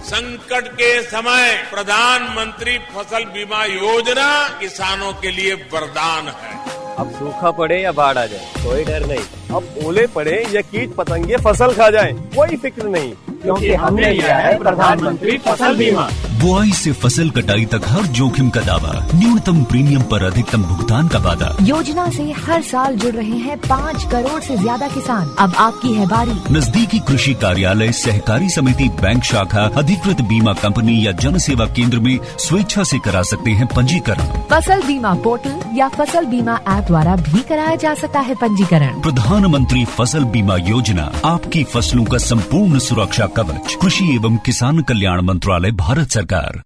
संकट के समय प्रधानमंत्री फसल बीमा योजना किसानों के लिए वरदान है अब सूखा पड़े या बाढ़ आ जाए कोई डर नहीं अब ओले पड़े या कीट पतंगे फसल खा जाए कोई फिक्र नहीं क्योंकि हमने लिया है प्रधानमंत्री फसल बीमा बुआई से फसल कटाई तक हर जोखिम का दावा न्यूनतम प्रीमियम पर अधिकतम भुगतान का वादा योजना से हर साल जुड़ रहे हैं पाँच करोड़ से ज्यादा किसान अब आपकी है बारी नजदीकी कृषि कार्यालय सहकारी समिति बैंक शाखा अधिकृत बीमा कंपनी या जन सेवा केंद्र में स्वेच्छा से करा सकते हैं पंजीकरण फसल बीमा पोर्टल या फसल बीमा ऐप द्वारा भी कराया जा सकता है पंजीकरण प्रधानमंत्री फसल बीमा योजना आपकी फसलों का संपूर्ण सुरक्षा कवच कृषि एवं किसान कल्याण मंत्रालय भारत सरकार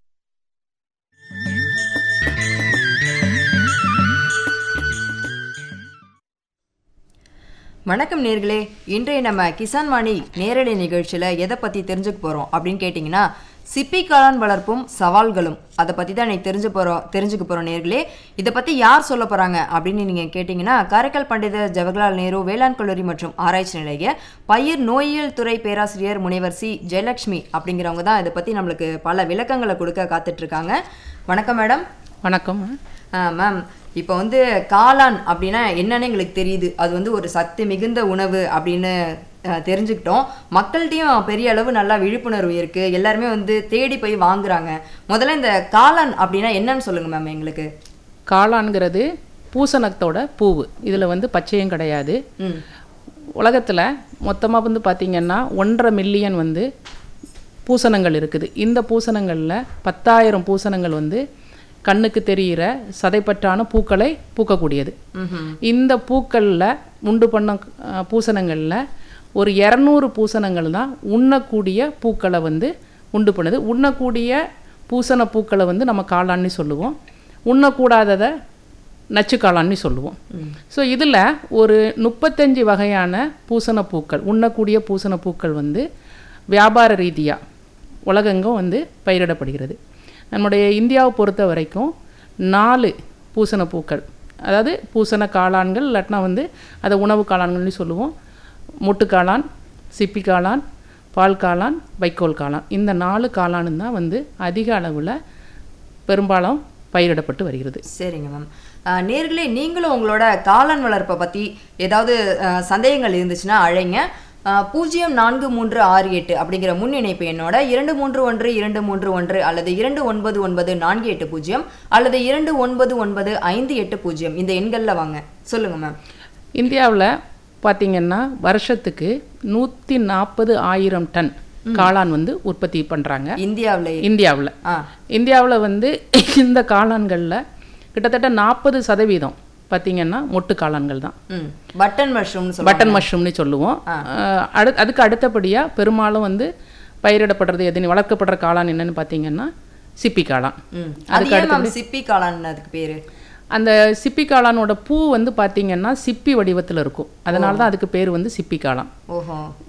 வணக்கம் நேர்களே இன்றைய நம்ம கிசான் வாணி நேரடி நிகழ்ச்சியில் எதை பற்றி தெரிஞ்சுக்க போகிறோம் அப்படின்னு கேட்டிங்கன்னா சிப்பி காளான் வளர்ப்பும் சவால்களும் அதை பற்றி தான் இன்னைக்கு தெரிஞ்சு போகிறோம் தெரிஞ்சுக்க போகிறோம் நேர்களே இதை பற்றி யார் சொல்ல போகிறாங்க அப்படின்னு நீங்கள் கேட்டிங்கன்னா காரைக்கால் பண்டித ஜவஹர்லால் நேரு வேளாண் கல்லூரி மற்றும் ஆராய்ச்சி நிலைய பயிர் நோயியல் துறை பேராசிரியர் முனைவர் சி ஜெயலட்சுமி அப்படிங்கிறவங்க தான் இதை பற்றி நம்மளுக்கு பல விளக்கங்களை கொடுக்க காத்துட்ருக்காங்க வணக்கம் மேடம் வணக்கம் மேம் இப்போ வந்து காளான் அப்படின்னா என்னன்னு எங்களுக்கு தெரியுது அது வந்து ஒரு சத்து மிகுந்த உணவு அப்படின்னு அஹ், தெரிஞ்சுக்கிட்டோம் மக்கள்கிட்டயும் பெரிய அளவு நல்லா விழிப்புணர்வு இருக்கு எல்லாருமே வந்து தேடி போய் வாங்குறாங்க முதல்ல இந்த காளான் அப்படின்னா என்னன்னு சொல்லுங்க மேம் எங்களுக்கு காளான்கிறது பூசணத்தோட பூவு இதில் வந்து பச்சையும் கிடையாது ம் உலகத்தில் மொத்தமாக வந்து பார்த்திங்கன்னா ஒன்றரை மில்லியன் வந்து பூசணங்கள் இருக்குது இந்த பூசணங்களில் பத்தாயிரம் பூசணங்கள் வந்து கண்ணுக்கு தெரிகிற சதைப்பற்றான பூக்களை பூக்கக்கூடியது இந்த பூக்களில் உண்டு பண்ண அஹ், பூசணங்களில் ஒரு இரநூறு பூசணங்கள் தான் உண்ணக்கூடிய பூக்களை வந்து உண்டு பண்ணுது உண்ணக்கூடிய பூசண பூக்களை வந்து நம்ம காளான்னு சொல்லுவோம் உண்ணக்கூடாததை நச்சு காளான்னு சொல்லுவோம் ஸோ இதில் ஒரு முப்பத்தஞ்சு வகையான பூசண பூக்கள் உண்ணக்கூடிய பூசண பூக்கள் வந்து வியாபார ரீதியாக உலகெங்கும் வந்து பயிரிடப்படுகிறது நம்முடைய இந்தியாவை பொறுத்த வரைக்கும் நாலு பூசண பூக்கள் அதாவது பூசண காளான்கள் இல்லாட்டினா வந்து அதை உணவு காளான்கள்னு சொல்லுவோம் மொட்டு காளான் சிப்பி காளான் பால் காளான் வைக்கோல் காளான் இந்த நாலு காளானும் தான் வந்து அதிக அளவில் பெரும்பாலும் பயிரிடப்பட்டு வருகிறது சரிங்க மேம் அஹ், நேர்களே நீங்களும் உங்களோட காளான் வளர்ப்பை பற்றி ஏதாவது அஹ், சந்தேகங்கள் இருந்துச்சுன்னா அழைங்க அஹ், பூஜ்ஜியம் நான்கு மூன்று ஆறு எட்டு அப்படிங்கிற முன் இணைப்பு எண்ணோட இரண்டு மூன்று ஒன்று இரண்டு மூன்று ஒன்று அல்லது இரண்டு ஒன்பது ஒன்பது நான்கு எட்டு பூஜ்ஜியம் அல்லது இரண்டு ஒன்பது ஒன்பது ஐந்து எட்டு பூஜ்ஜியம் இந்த எண்களில் வாங்க சொல்லுங்க மேம் இந்தியாவில் பார்த்தீங்கன்னா வருஷத்துக்கு நூற்றி நாற்பது ஆயிரம் டன் காளான் வந்து உற்பத்தி பண்ணுறாங்க இந்தியாவிலேயே இந்தியாவில் ஆ இந்தியாவில் வந்து இந்த காளான்களில் கிட்டத்தட்ட நாற்பது சதவீதம் பார்த்தீங்கன்னா மொட்டு காளான்கள் தான் ம் பட்டன் மஷ்ரூம்னு சொல்லுவாங்க பட்டன் மஷ்ரூம்னு சொல்லுவோம் அஹ், அடு அதுக்கு அடுத்தபடியாக பெரும்பாலும் வந்து பயிரிடப்படுறது எதுன்னு வளர்க்கப்படுற காளான் என்னன்னு பார்த்தீங்கன்னா சிப்பி காளான் ம் அது ஏன் மேம் சிப்பி காளான் அதுக்கு பேரு அந்த சிப்பி காளானோட பூ வந்து பார்த்தீங்கன்னா சிப்பி வடிவத்தில் இருக்கும் அதனால தான் அதுக்கு பேர் வந்து சிப்பி காளான் ஓஹோ